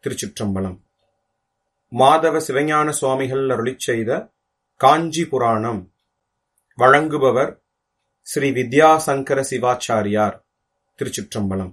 திருச்சிற்றம்பலம் மாதவ சிவஞான சுவாமிகள் அருளிச் செய்த காஞ்சி புராணம் வழங்குபவர் ஸ்ரீ வித்யாசங்கர சிவாச்சாரியார் திருச்சிற்றம்பலம்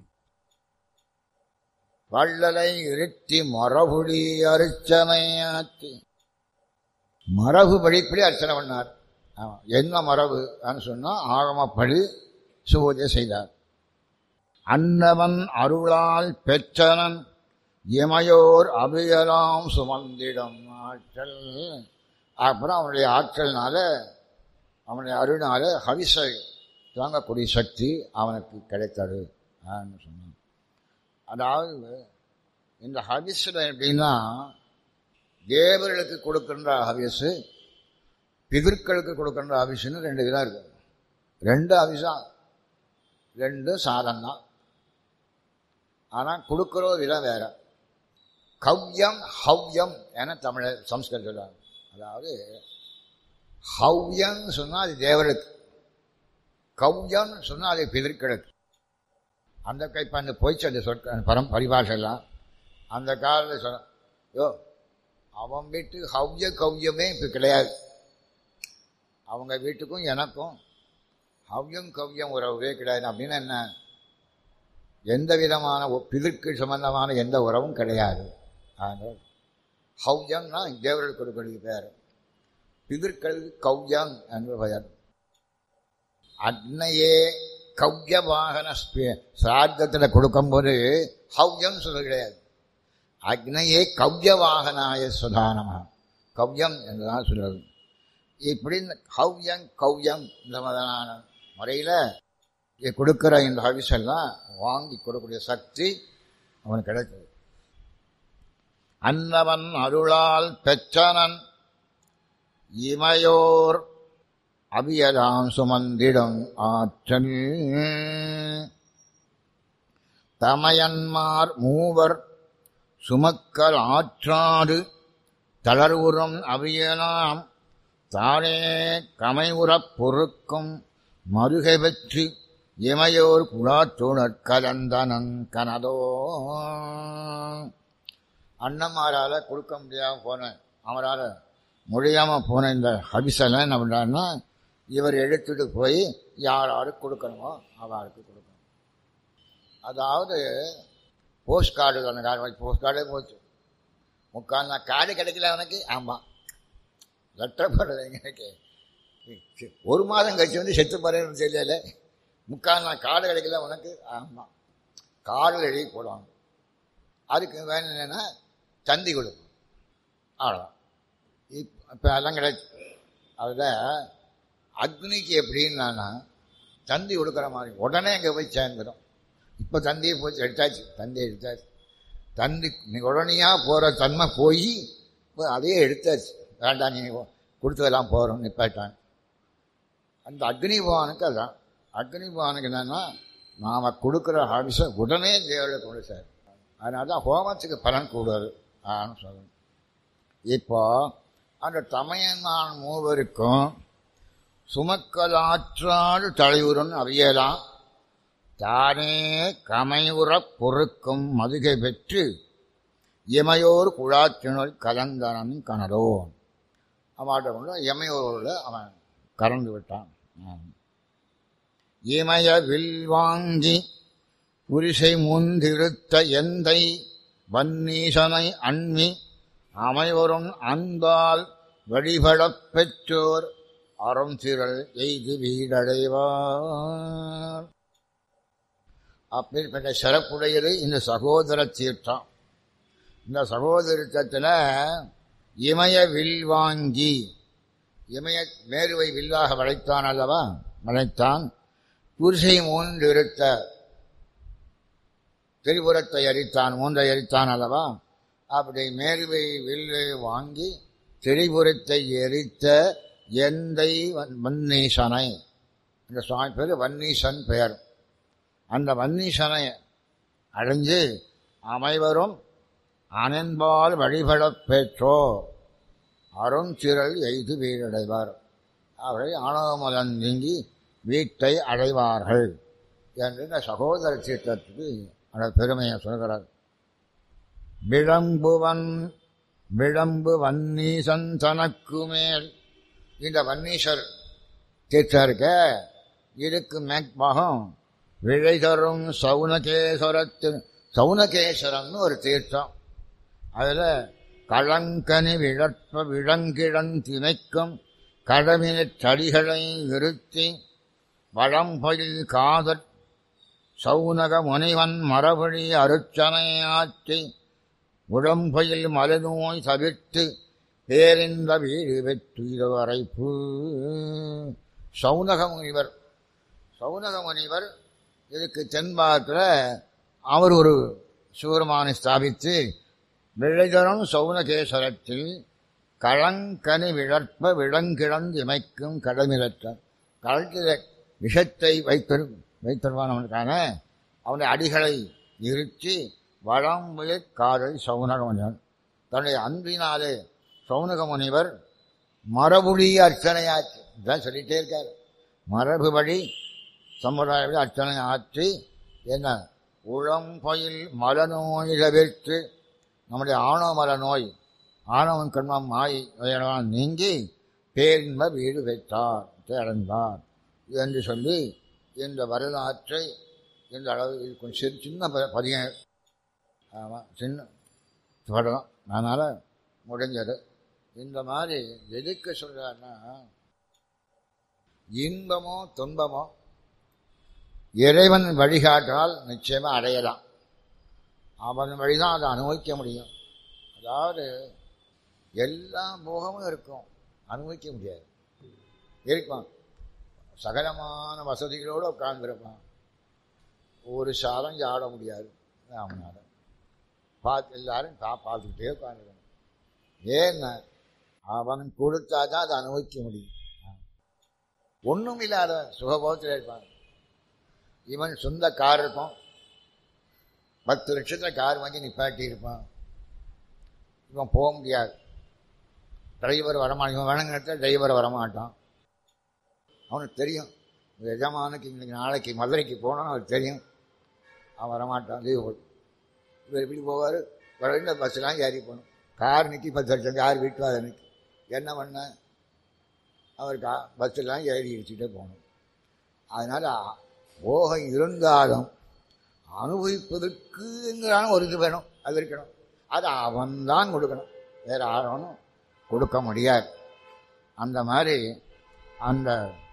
வள்ளலை இருத்தி மரபுடி அர்ச்சனையாத்தி மரபு படிப்படி அர்ச்சனை பண்ணார் ஆமா. என்ன மரபு சொன்னா ஆகமப்படி சுபூஜை செய்தார் அன்னவன் அருளால் பெற்றனன் இமையோர் அபியலாம் சுமந்திடம் ஆற்றல் அப்புறம் அவனுடைய ஆற்றல்னால அவனுடைய அருள்னால ஹவிசை தாங்கக்கூடிய சக்தி அவனுக்கு கிடைத்தது ஆன்னு சொன்னான் அதாவது இந்த ஹவிஸில் எப்படின்னா தேவர்களுக்கு கொடுக்கின்ற ஹவிஸு பிதர்களுக்கு கொடுக்கின்ற ஹவிஸ்னு ரெண்டு விதம் இருக்கு ரெண்டு ஹவிஸா ரெண்டு சாதம் தான் ஆனால் கொடுக்குற விதம் வேற கவ்யம் ஹவ்யம் என தமிழ சம்ஸ்கிருதம் சொல்றாங்க அதாவது ஹவ்யம் சொன்னால் அது தேவர்களுக்கு கவ்யம் சொன்னால் அது பிதர்களுக்கு அந்த கை இப்போ அந்த போயிச்சு அந்த சொற்க பரம் பரிபாஷெல்லாம் அந்த காலத்தில் சொன்ன யோ அவன் வீட்டு ஹவ்ய கவ்யமே இப்போ கிடையாது அவங்க வீட்டுக்கும் எனக்கும் ஹவ்யம் கவ்யம் உறவே கிடையாது அப்படின்னா என்ன எந்த விதமான பிதற்கு சம்பந்தமான எந்த உறவும் கிடையாது அதனால் ஹவ்யம்னா தேவர்கள் கொடுக்கக்கூடிய பேர் பிதர்கள் கவ்யம் என்று பெயர் அன்னையே கவ்ய வாகன சிரார்த்தத்தில் கொடுக்கும்போது ஹவ்யம் சொல்ல கிடையாது அக்னையே கவ்ய வாகனாய சுதானமா கவ்யம் என்றுதான் சொல்றது இப்படி இந்த ஹவ்யம் கவ்யம் இந்த மாதிரியான முறையில் கொடுக்குற இந்த ஹவிஸ் எல்லாம் வாங்கி கொடுக்கக்கூடிய சக்தி அவனுக்கு கிடைக்குது அன்னவன் அருளால் பெற்றனன் இமையோர் அபியதாம் சுமந்திடம் ஆற்றல் தமையன்மார் மூவர் சுமக்கல் ஆற்றாடு தளர்வுறும் அவியலாம் தானே கமைவுறப் பொறுக்கும் மருகை பெற்று இமையோர் குழாத்துணர் கலந்தனன் கனதோ அண்ணன்மாரால் கொடுக்க முடியாமல் போன அவரால் முடியாமல் போன இந்த ஹபிசெல்லாம் என்ன பண்ணுறாருன்னா இவர் எடுத்துட்டு போய் யாராரு கொடுக்கணுமோ அவருக்கு கொடுக்கணும் அதாவது போஸ்ட் கார்டு அந்த கார்டு போஸ்ட் கார்டே போச்சு முக்கால் நான் கார்டு கிடைக்கல அவனுக்கு ஆமாம் லெட்டர் போடுறது எனக்கு ஒரு மாதம் கழிச்சு வந்து செத்து போறேன்னு தெரியல முக்கால் நான் கார்டு கிடைக்கல உனக்கு ஆமாம் கார்டில் எழுதி போடுவாங்க அதுக்கு வேணும் என்னென்னா தந்தி கொடுக்கும் அவ்வளோதான் இப் இப்போ அதெல்லாம் கிடையாது அதில் அக்னிக்கு எப்படின்னா தந்தி கொடுக்குற மாதிரி உடனே அங்கே போய் சேர்ந்துடும் இப்போ தந்தியை போய் எடுத்தாச்சு தந்தியை எடுத்தாச்சு தந்தி உடனேயாக போகிற தன்மை போய் இப்போ அதையே எடுத்தாச்சு வேண்டாம் நீ கொடுத்ததெல்லாம் போகிறோம் நிப்பாட்டான் அந்த அக்னி பவானுக்கு அதான் அக்னி பவானுக்கு என்னென்னா நாம் கொடுக்குற ஹாபிஸை உடனே தேவையில் கொண்டு சார் அதனால தான் ஹோமத்துக்கு பலன் கூடாது ஆன்னு சொல்லணும் இப்போ அந்த தமையன்மான் மூவருக்கும் சுமக்கலாற்றாடு தலையுடன் அறியலாம் தானே கமையுறப் பொறுக்கும் மதுகை பெற்று இமையோர் குழாத்தினுள் கலந்தனன் கனடோ அவன்கிட்ட கொண்டு இமையோரில் அவன் கறந்து விட்டான் இமய வில் வாங்கி புரிசை முந்திருத்த எந்தை வன்னீசனை அண்மி அமைவரும் அன்பால் வழிபடப் பெற்றோர் அறம் திரள் எய்து வீடடைவார் அப்படிப்பட்ட சிறப்புடையது இந்த சகோதர தீர்த்தம் இந்த சகோதரத்தில் இமய வில் வாங்கி இமய மேருவை வில்லாக வளைத்தான் அல்லவா வளைத்தான் குரிசை மூன்று இருத்த திரிபுரத்தை அரித்தான் மூன்றை அரித்தான் அல்லவா அப்படி மேருவை வில்லை வாங்கி திரிபுரத்தை எரித்த எந்தை வன்னீசனை இந்த சுவாமி பேர் வன்னீசன் பெயர் அந்த வன்னீசனை அடைஞ்சு அமைவரும் அனன்பால் வழிபடப் பெற்றோ அருஞ்சிரல் எய்து வீடடைவார் அவரை ஆணவமதன் நீங்கி வீட்டை அடைவார்கள் என்று இந்த சகோதர தீர்த்தத்துக்கு அந்த பெருமையை சொல்கிறார் விளம்புவன் விளம்பு வன்னீசன் தனக்கு மேல் இந்த வன்னீசர் தீர்த்தம் இருக்க இதுக்கு மேற்பாகம் விழை தரும் சவுனகேஸ்வரத்தின் சவுனகேஸ்வரம்னு ஒரு தீர்த்தம் அதில் களங்கனி விழற்ப விளங்கிழன் திணைக்கும் கடமினச் சடிகளை நிறுத்தி வளம்பொயில் காதற் சவுனக முனிவன் மரபடி அருச்சனையாற்றி உடம்பொயில் மலநோய் தவிர்த்து பேரிந்த வீடு வெற்று வரைப்பு சவுனக முனிவர் சவுனக முனிவர் இதுக்கு தென்பாகத்தில் அவர் ஒரு சிவருமானை ஸ்தாபித்து விழைதரும் சவுனகேஸ்வரத்தில் களங்கனி விழற்ப விளங்கிழந்து இமைக்கும் கடமிழற்ற கடற்கிற விஷத்தை வைத்திரு வைத்திருவானவனுக்கான அவனுடைய அடிகளை இருத்தி வளம்புயற் காதல் சவுனக முனிவர் தன்னுடைய அன்பினாலே சவுனக முனிவர் மரபுடி அர்ச்சனையாச்சு இதான் சொல்லிட்டே இருக்கார் மரபுபடி சம்பிரதாயப்படி அர்ச்சனை ஆற்றி என்ன உளம்பொயில் மலநோய் தவிர்த்து நம்முடைய ஆணவ மல நோய் ஆணவன் கண்மம் மாய் இவையெல்லாம் நீங்கி பேரின்ப வீடு வைத்தார் அடைந்தார் என்று சொல்லி இந்த வரலாற்றை இந்த அளவு இது கொஞ்சம் சிறு சின்ன ப- பதியம் ஆமாம் சின்ன படம் அதனால் முடிஞ்சது இந்த மாதிரி எதுக்கு சொல்கிறாருன்னா இன்பமோ துன்பமோ இறைவன் வழிகாட்டால் நிச்சயமாக அடையலாம் அவன் வழிதான் அதை அனுபவிக்க முடியும் அதாவது எல்லா போகமும் இருக்கும் அனுபவிக்க முடியாது இருக்கும் சகலமான வசதிகளோடு உட்கார்ந்துருப்பான் ஒரு சாதம் சாட முடியாது அவனால பார்த்து எல்லாரும் கா பார்த்துக்கிட்டே உட்காந்துருக்கணும் ஏன்னா அவன் கொடுத்தா தான் அதை அனுபவிக்க முடியும் ஒன்றும் இல்லாத சுகபோகத்தில் இருப்பான் இவன் சொந்த கார் இருக்கும் பத்து லட்சத்தில் கார் வாங்கி நிப்பாட்டி இருப்பான் இவன் போக முடியாது டிரைவர் வரமாட்டான் இவன் வணங்க நேரத்தில் டிரைவர் வரமாட்டான் அவனுக்கு தெரியும் இந்த எஜமானுக்கு இன்னைக்கு நாளைக்கு மதுரைக்கு போனோன்னு அவனுக்கு தெரியும் அவன் வரமாட்டான் லீவு போட்டு இவர் எப்படி போவார் வர இந்த பஸ்ஸெலாம் ஏறி போகணும் கார் நிற்கி பத்து லட்சம் கார் வீட்டு அதை நிற்கி என்ன பண்ண அவர் கா பஸ்ஸெல்லாம் ஏறி இடிச்சுட்டே போகணும் அதனால் போகம் இருந்தாலும் அனுபவிப்பதற்குங்கிறான ஒரு இது வேணும் அது இருக்கணும் அது அவன்தான் கொடுக்கணும் வேறு யாரும் கொடுக்க முடியாது அந்த மாதிரி அந்த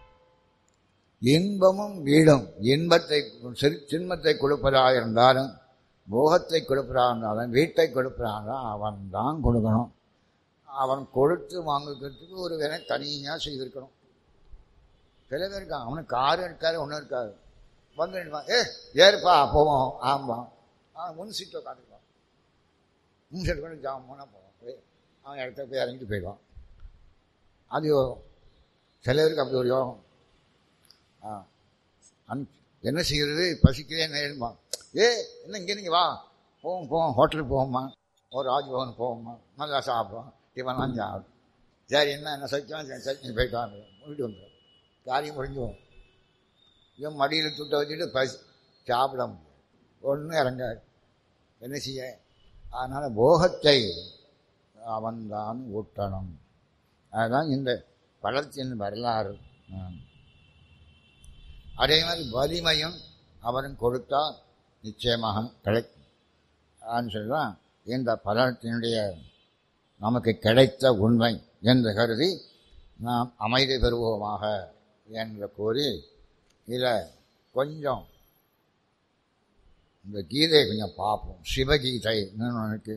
இன்பமும் வீடும் இன்பத்தை சிறு சின்மத்தை கொடுப்பதாக இருந்தாலும் போகத்தை கொடுப்பதாக இருந்தாலும் வீட்டை கொடுப்பதாக இருந்தாலும் அவன் தான் கொடுக்கணும் அவன் கொடுத்து வாங்குறதுக்கு ஒரு வேலை தனியாக செய்திருக்கணும் சில பேர் இருக்கான் அவனுக்கு காரும் இருக்காது ஒன்றும் இருக்காது வந்து நின்னுப்பான். ஏ ஏறுப்பா போவோம் ஆமாம் ஆ முன் சீட்டை உட்காந்துக்குவான் முன் சீட்டு கொண்டு ஜாமோனா போவான் போய் அவன் இடத்த போய் இறங்கிட்டு போயிடுவான் அது யோகம் சில பேருக்கு அப்படி ஒரு யோகம் ஆ அன் என்ன செய்கிறது பசிக்கிறே நேருமா ஏ என்ன இங்கே நீங்கள் வா போவோம் போவோம் ஹோட்டலுக்கு போவோம்மா ஒரு ராஜ்பவன் போவோம்மா நல்லா சாப்பிடுவோம் டிஃபன்லாம் சாப்பிடும் சரி என்ன என்ன சச்சியம் சரி சரி நீ போயிட்டு வாங்க வீட்டு வந்துடும் காரியம் முடிஞ்சுவோம் இவன் மடியில் துட்டை வச்சுட்டு பசி சாப்பிட முடியாது ஒன்றும் இறங்காது என்ன செய்ய அதனால் போகத்தை அவன்தான் ஊட்டணும் அதுதான் இந்த பழத்தின் வரலாறு ஆம். அதே மாதிரி வலிமையும் அவன் கொடுத்தா நிச்சயமாக கிடைக்கும் ஆன்னு சொல்லலாம் இந்த பலத்தினுடைய நமக்கு கிடைத்த உண்மை என்று கருதி நாம் அமைதி பெறுவோமாக என்று கூறி இதில் கொஞ்சம் இந்த கீதையை கொஞ்சம் பார்ப்போம் சிவகீதை ஒன்று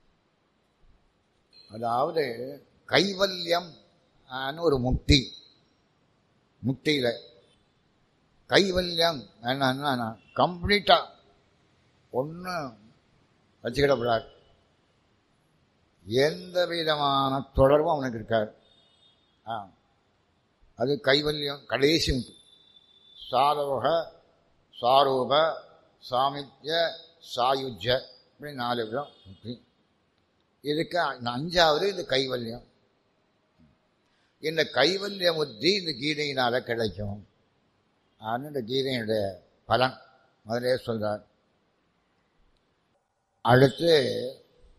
அதாவது கைவல்யம் ஆன்னு ஒரு முக்தி முக்தியில் கைவல்யம் என்னன்னா கம்ப்ளீட்டாக ஒன்றும் வச்சுக்கிடப்படாது எந்த விதமான தொடர்பும் அவனுக்கு இருக்காது ஆ அது கைவல்யம் கடைசி முக்தி சாரோக சாரூப சாமித்ய சாயுஜ்ய இப்படி நாலு விதம் முக்தி இதுக்கு அஞ்சாவது இந்த கைவல்யம் இந்த கைவல்ய புத்தி இந்த கீதையினால கிடைக்கும் அது இந்த கீதையினுடைய பலன் முதலே சொல்றார் அடுத்து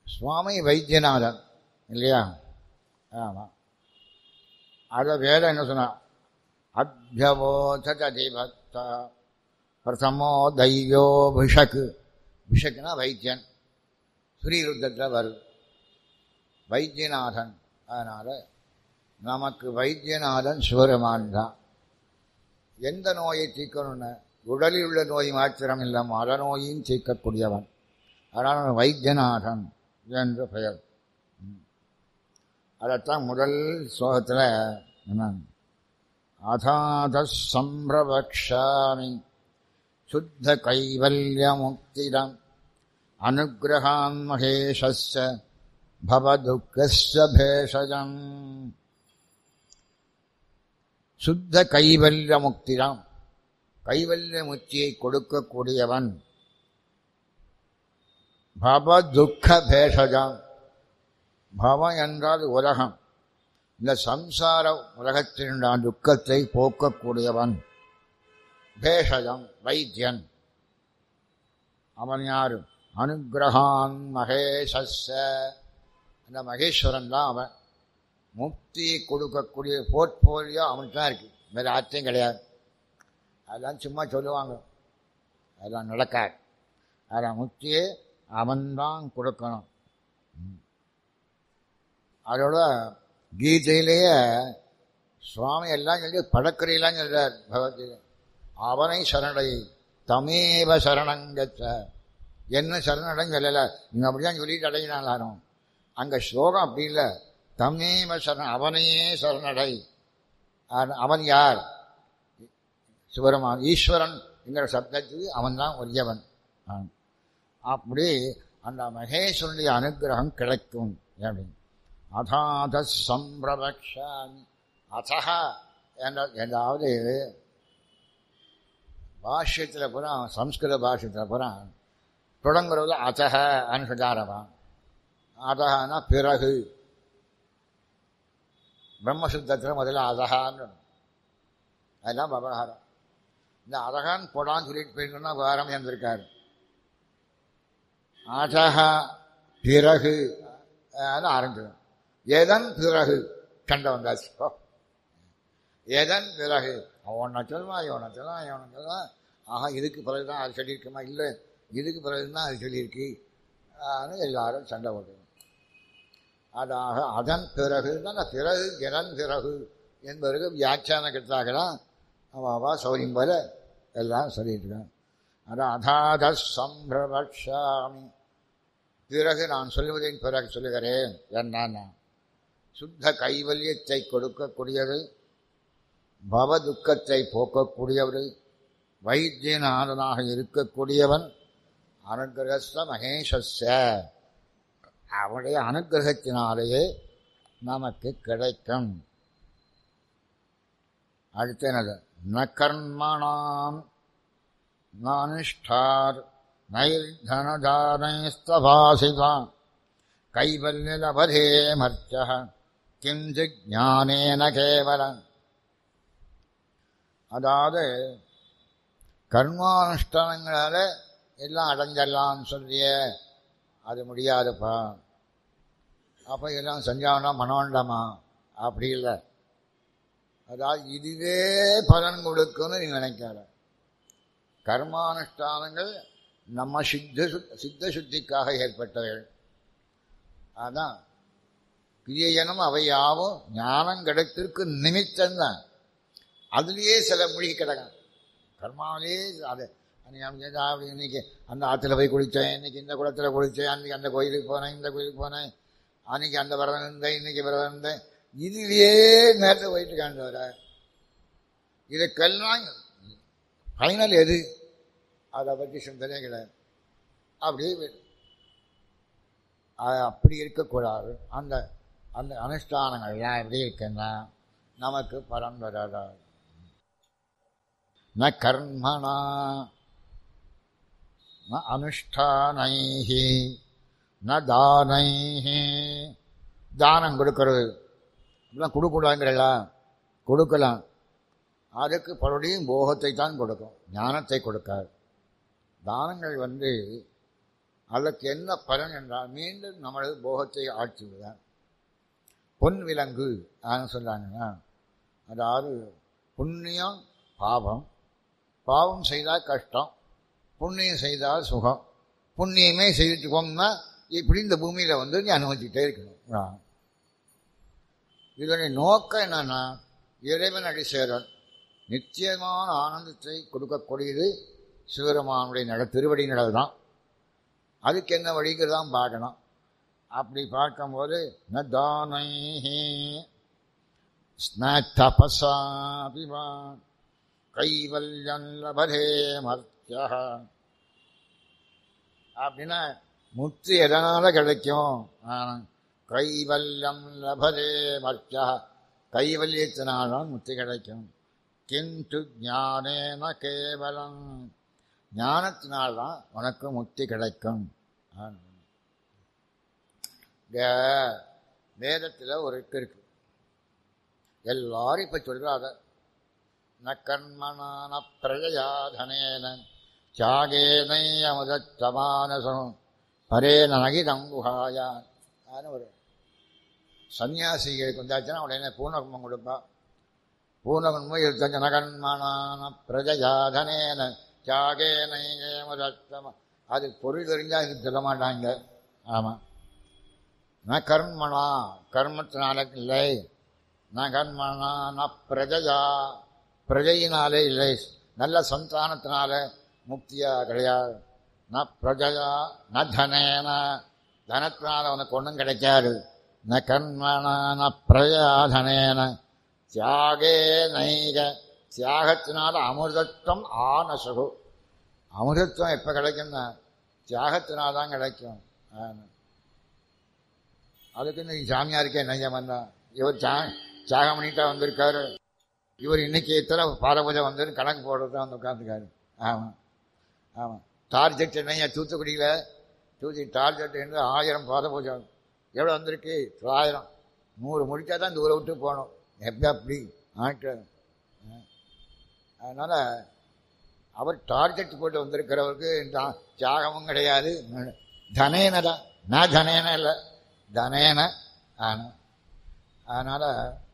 சுவாமி வைத்தியநாதன் இல்லையா ஆமாம் அதை வேதம் என்ன சொன்னா அபியவோததிபக்த பிரதமோ தைவோ விஷக்கு விஷக்குனா வைத்தியன் ஸ்ரீருத்தத்தில் வருது வைத்தியநாதன் அதனால் நமக்கு வைத்தியநாதன் சிவருமான் தான் எந்த நோயை தீர்க்கணும்னு உடலில் உள்ள நோய் மாத்திரம் இல்லை மரநோயும் தீர்க்கக்கூடியவன் அதனால் வைத்தியநாதன் என்று பெயர் அதைத்தான் முதல் ஸ்லோகத்தில் என்ன அதாத சம்பிரபக்ஷாமி சுத்த கைவல்ய முக்திடம் அனுகிரகான் மகேஷஸ்ய பவதுக்கஸ்ய பேஷஜம் சுத்த கைவல்ய முக்திடம் கைவல்ய முக்தியை கொடுக்கக்கூடியவன் பவ துக்க பேஷஜம் பவம் என்றால் உலகம் இந்த சம்சார உலகத்தினுடைய துக்கத்தை போக்கக்கூடியவன் பேஷஜம் வைத்தியன் அவன் யாரு அனுகிரகான் மகேஷஸ்ஸ அந்த மகேஸ்வரன் தான் அவன் முக்தி கொடுக்கக்கூடிய போர்ட்போலியோ அவனுக்கு தான் இருக்கு வேறு ஆச்சரியம் கிடையாது அதெல்லாம் சும்மா சொல்லுவாங்க அதெல்லாம் நடக்காது அதில் முக்தியை அவன்தான் கொடுக்கணும் அதோட கீதையிலேயே சுவாமி எல்லாம் சொல்லி படக்கரையெல்லாம் சொல்றார் பகவத்கீதை அவனை சரணடை தமேவ சரணங்கச்ச என்ன சரணடைன்னு சொல்லலை நீங்கள் அப்படிதான் சொல்லிட்டு அடையினாலும் அங்கே ஸ்லோகம் அப்படி இல்லை தமேவ சரண அவனையே சரணடை அவன் யார் சிவருமான் ஈஸ்வரன் என்கிற சப்தத்துக்கு அவன் தான் உரியவன் அப்படி அந்த மகேஸ்வரனுடைய அனுகிரகம் கிடைக்கும் அப்படின்னு அதாத சம்பிரபக்ஷாமி அதா என்ற ஏதாவது பாஷ்யத்தில் பூரா சம்ஸ்கிருத பாஷ்யத்தில் பூரா தொடங்குறது அதக அனுசதாரவான் அதகனா பிறகு பிரம்மசுத்தத்தில் முதல்ல அதகான்னு அதெல்லாம் விவகாரம் இந்த அதகான் போடான்னு சொல்லிட்டு போயிருக்கோம்னா விவகாரம் இருந்திருக்காரு அதக பிறகு ஆரம்பிச்சிடும் எதன் பிறகு கண்ட வந்தாச்சு எதன் பிறகு அவனை சொல்லுவான் இவனை சொல்லுவான் இவனை சொல்லுவான் ஆஹா இதுக்கு பிறகுதான் அது சொல்லியிருக்குமா இல்லை இதுக்கு பிறகுதான் அது சொல்லியிருக்கு எல்லாரும் சண்டை போட்டுக்கணும் அதாக அதன் பிறகு தான் பிறகு எதன் பிறகு என்பதற்கு வியாக்கியானக்கத்தாகலாம் அவா சௌரியம் போல எல்லாம் சொல்லிட்டு இருக்கான் அதான் அதாத சம்பிரபக்ஷாமி பிறகு நான் சொல்லுவதின் பிறகு சொல்லுகிறேன் என்னன்னா சுத்த கைவல்யத்தை கொடுக்கக்கூடியது பவ துக்கத்தை போக்கக்கூடியவர் வைத்தியநாதனாக இருக்கக்கூடியவன் அனுகிரகஸ்த மகேஷஸ்ய அவனுடைய அனுகிரகத்தினாலேயே நமக்கு கிடைக்கும் அடுத்த என்னது ந கர்மணாம் நானிஷ்டார் நைர்தனதானைஸ்தபாசிவா கைவல்யலபதே மர்ச்ச கிஞ்சித் ஞானேன கேவலம் அதாவது கர்மானுஷ்டானங்களால எல்லாம் அடைஞ்சிடலாம்னு சொல்லிய அது முடியாதுப்பா அப்போ எல்லாம் செஞ்சாங்கன்னா மனோண்டமா அப்படி இல்லை அதாவது இதுவே பலன் கொடுக்குன்னு நீ நினைக்காத கர்மானுஷ்டானங்கள் நம்ம சித்த சித்த சுத்திக்காக ஏற்பட்டவைகள் அதான் கிரியனும் அவை யாவும் ஞானம் கிடைத்திருக்கு நிமித்தம்தான் அதுலேயே சில மொழி கிடக்கும் கர்மாவிலேயே அது அப்படி இன்னைக்கு அந்த ஆற்றுல போய் குளித்தேன் இன்னைக்கு இந்த குளத்தில் குளித்தேன் அன்னைக்கு அந்த கோயிலுக்கு போனேன் இந்த கோயிலுக்கு போனேன் அன்னைக்கு அந்த விரதம் இருந்தேன் இன்னைக்கு விரதம் இருந்தேன் இதுலேயே நேரத்தை போயிட்டு காண்டு வர இதுக்கெல்லாம் ஃபைனல் எது அதை பற்றி சிந்தனையே கிடையாது அப்படியே அப்படி இருக்கக்கூடாது அந்த அந்த அனுஷ்டானங்கள்லாம் எப்படி இருக்குன்னா நமக்கு பலன் வராதா ந கர்மணா ந அனுஷ்டானை ந தானை தானம் கொடுக்கறது இப்படிலாம் கொடுக்கூடாங்கிறல்ல கொடுக்கலாம் அதுக்கு பலருடையும் போகத்தை தான் கொடுக்கும் ஞானத்தை கொடுக்காது தானங்கள் வந்து அதற்கு என்ன பலன் என்றால் மீண்டும் நம்மளது போகத்தை ஆட்சிவிடுதான் பொன் விலங்கு ஆன்னு சொல்றாங்கன்னா அதாவது புண்ணியம் பாவம் பாவம் செய்தால் கஷ்டம் புண்ணியம் செய்தால் சுகம் புண்ணியமே செய்துட்டு போகணும்னா இப்படி இந்த பூமியில் வந்து நீ அனுமதிக்கிட்டே இருக்கணும் இதனுடைய நோக்கம் என்னன்னா இறைவன் அடி சேரல் நிச்சயமான ஆனந்தத்தை கொடுக்கக்கூடியது சிவருமானுடைய நட திருவடி நடல் தான் அதுக்கு என்ன வழிங்கிறதான் பார்க்கணும் அப்படி பார்க்கும்போது ந தானை தபசாபிவான் கைவல்யம் லபதே மர்த்தியா அப்படின்னா முத்து எதனால கிடைக்கும் கைவல்யம் லபதே மர்த்தியா கைவல்யத்தினால்தான் முத்து கிடைக்கும் கிந்து ஞானேன கேவலம் ஞானத்தினால்தான் உனக்கு முக்தி கிடைக்கும் வேதத்தில் ஒரு இருக்கு எல்லாரும் இப்ப சொல்றாங்க ந கர்மணான பிரஜயாதனேன தியாகேனை அமுதமானசம் பரேன நகிதம் குஹாயா ஒரு சன்னியாசிகளுக்கு வந்தாச்சுன்னா உடனே பூர்ணகும்பம் கொடுப்பா பூர்ணகும்பம் இருபத்தஞ்சு நகன்மனான பிரஜயாதனேன தியாகேனை அமுதத்தம அது பொருள் தெரிஞ்சா இது சொல்ல மாட்டாங்க ஆமாம் ந கர்மணா கர்மத்தினால இல்லை ந கர்மணா ந பிரஜையா பிரஜையினாலே இல்லை நல்ல சந்தானத்தினால முக்தியா கிடையாது ந பிரஜையா ந தனேன தனத்தினால உனக்கு ஒன்றும் கிடைக்காது ந கர்மணா ந பிரஜா தனேன தியாகே நைக தியாகத்தினால அமிர்தத்துவம் ஆனசகு அமிர்தத்துவம் எப்போ கிடைக்கும்னா தியாகத்தினால தான் கிடைக்கும் அதுக்கு இந்த சாமியாருக்கே நையம் வந்தா இவர் சா தியாகம் பண்ணிட்டா வந்திருக்காரு இவர் இன்னைக்கு எத்தனை பாரபூஜை வந்து கணக்கு போடுறது தான் வந்து உட்காந்துருக்காரு ஆமாம் ஆமாம் டார்ஜெட் என்னையா தூத்துக்குடியில் தூத்தி டார்ஜெட் என்று ஆயிரம் பாத பூஜை எவ்வளோ வந்திருக்கு தொள்ளாயிரம் நூறு முடிச்சா தான் இந்த ஊரை விட்டு போகணும் எப்படி அப்படி ஆட்கள் அதனால் அவர் டார்கெட் போட்டு வந்திருக்கிறவருக்கு தியாகமும் கிடையாது தனேன தான் நான் தனேன இல்லை தனேன ஆன அதனால்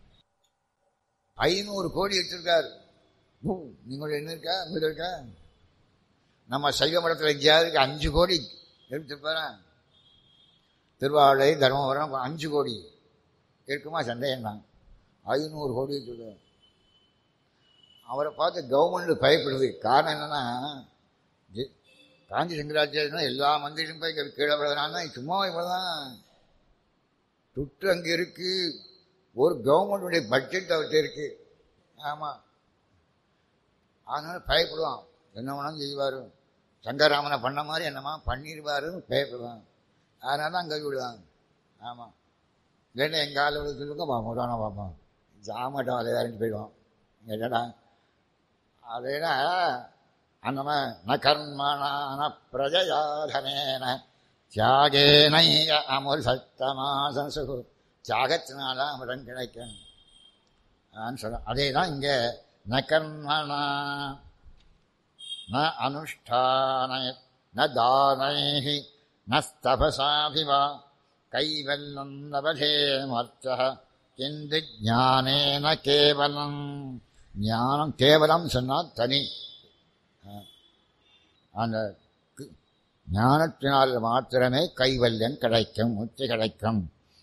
ஐநூறு கோடி வச்சிருக்காரு நீங்களோட என்ன இருக்கா உங்களோட இருக்கா நம்ம சைவ மடத்தில் எங்கேயாவது அஞ்சு கோடி எடுத்துருப்பாரன் திருவாவளை தர்மபுரம் அஞ்சு கோடி இருக்குமா சந்தேகம் தான் ஐநூறு கோடி வச்சுருக்காரு அவரை பார்த்து கவர்மெண்ட் பயப்படுது காரணம் என்னன்னா காஞ்சி சங்கராச்சாரியனா எல்லா மந்திரியும் போய் இங்கே கீழே விழுதுனா சும்மா இவ்வளோதான் துட்டு அங்கே இருக்கு ஒரு கவர்மெண்டுடைய பட்ஜெட் அவர்கிட்ட இருக்கு ஆமாம் அதனால பயப்படுவான் என்ன வேணாலும் செய்வார் சங்கராமனை பண்ண மாதிரி என்னமா பண்ணிடுவாருன்னு பயப்படுவான் அதனால தான் அங்கே விடுவாங்க ஆமாம் இல்லைன்னா எங்கள் ஆள் சொல்லுங்க பார்ப்போம் தானே பார்ப்போம் ஜாமட்டம் அதை இறங்கி போயிடுவோம் என்னடா அதேனா அந்த ந கர்மணான பிரஜயாதனேன தியாகேன அமுர் சத்தமாசு தியாகத்தினால அமிர்தம் கிடைக்கும் சொல்ல அதே தான் இங்கே ந கர்மணா ந அனுஷ்டான ந தானை நஸ்தபசாபிவா கைவல்லம் லபதே மர்த்த கிந்து ஞானேன கேவலம் ஞானம் கேவலம் சொன்னால் தனி அந்த ஞானத்தினால் மாத்திரமே கைவல்யம் கிடைக்கும் முத்தி கிடைக்கும்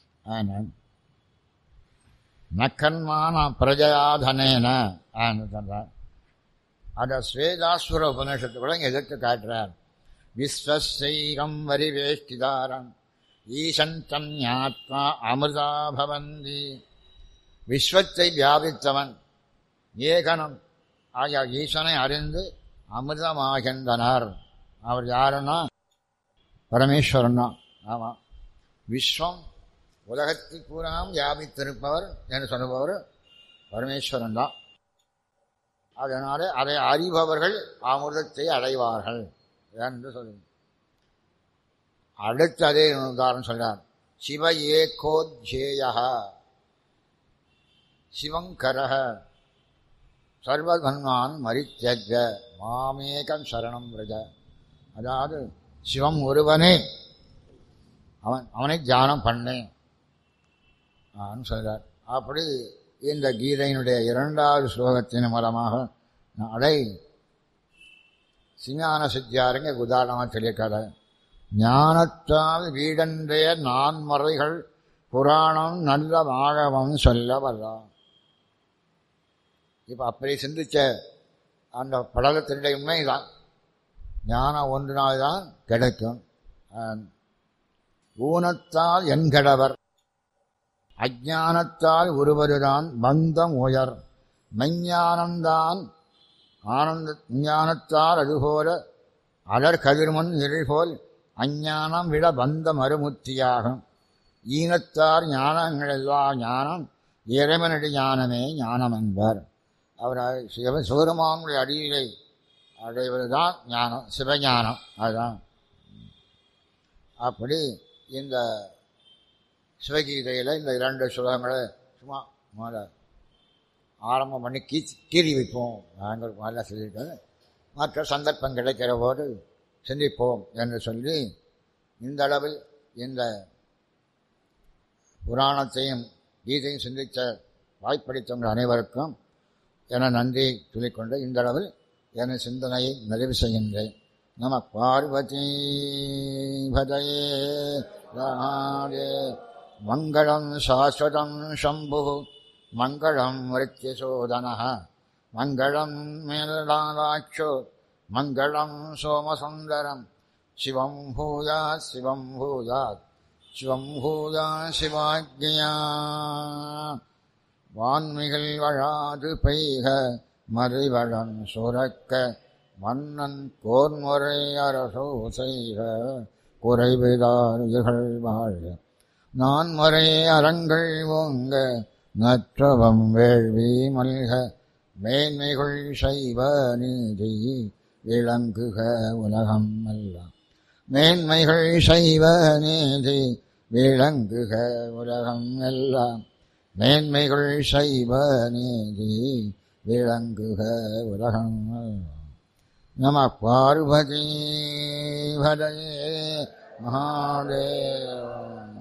நக்கன்மான பிரஜயாதனேன சொல்றார் அதை ஸ்வேதாஸ்வர உபநிஷத்து கூட இங்கே எதிர்த்து காட்டுறார் விஸ்வசைகம் வரிவேஷ்டிதாரம் ஈசந்தம் ஞாத்மா அமிர்தா பவந்தி விஸ்வத்தை வியாபித்தவன் ஏகனம் ஆகிய ஈசனை அறிந்து அமிர்தமாகின்றனர் அவர் யாருன்னா பரமேஸ்வரன் தான் ஆமாம் விஸ்வம் உலகத்தில் பூராம் வியாபித்திருப்பவர் என்று சொல்லுபவர் பரமேஸ்வரன் தான் அதனால அதை அறிபவர்கள் அமிர்தத்தை அடைவார்கள் என்று சொல்லுங்க அடுத்து அதே உதாரணம் சொல்றார் சிவ ஏகோத்யேய சிவங்கரக சர்வகன்மான் மரித்தஜ மாமேகம் சரணம் விரஜ அதாவது சிவம் ஒருவனே அவன் அவனை தியானம் பண்ணேன் சொல்றார் அப்படி இந்த கீதையினுடைய இரண்டாவது ஸ்லோகத்தின் மூலமாக அடை சிஞான சித்தியாருங்க உதாரணமாக சொல்லியிருக்காரு ஞானத்தால் வீடன்றைய நான்மறைகள் புராணம் நல்ல ஆழவம் சொல்ல வர்றான் இப்போ அப்படி சிந்திச்ச அந்த படலத்தினுடைய உண்மைதான் ஞானம் ஒன்றினால் தான் கிடைக்கும் ஊனத்தால் என்கடவர் அஜானத்தால் ஒருவருதான் பந்தம் உயர் மெஞ்ஞானம்தான் ஆனந்த ஞானத்தால் அதுபோல அலர் கதிர்முன் இருள்போல் அஞ்ஞானம் விட பந்தம் அருமுத்தியாகும் ஈனத்தார் ஞானங்கள் எல்லா ஞானம் இறைவனடி ஞானமே ஞானம் என்பார் அவர் சிவ சிவருமானுடைய அடியிலை அடைவதுதான் ஞானம் சிவஞானம் அதுதான் அப்படி இந்த சிவகீதையில் இந்த இரண்டு சுலகங்களை சும்மா முதல்ல ஆரம்பம் பண்ணி கீ கீறி வைப்போம் நாங்கள் முதல்ல சொல்லியிருக்கேன் மற்ற சந்தர்ப்பம் கிடைக்கிற போது சிந்திப்போம் என்று சொல்லி இந்த அளவில் இந்த புராணத்தையும் கீதையும் சிந்தித்த வாய்ப்பளித்தவங்கள் அனைவருக்கும் என நன்றி சொல்லிக்கொண்டு இந்த அளவில் என சிந்தனையை நிறைவு செய்கின்றேன் நம பார்வதி பதையே ராதே மங்களம் சாஸ்வதம் சம்பு மங்களம் மிருத்யசோதன மங்களம் மேலாட்சோ மங்களம் சோமசுந்தரம் சிவம் பூயாத் சிவம் பூயாத் சிவம் பூயா சிவாஜ்யா வான்மிகள் வழாது பெய்க மறிவளம் சுரக்க மன்னன் கோன்முறை அரசோ செய்க குறைவிதார்கள் வாழ்க நான் முறை அறங்கள் ஓங்க நற்றவம் வேள்வி மல்க மேன்மைகள் செய்வ நீதி விளங்குக உலகம் எல்லாம் மேன்மைகள் செய்வ நீதி விளங்குக உலகம் எல்லாம் மேன்மைகள் செய்வ நீதி விளங்குக உலகம் எல்லாம் நம பார்வதி பதையே மகாதேவ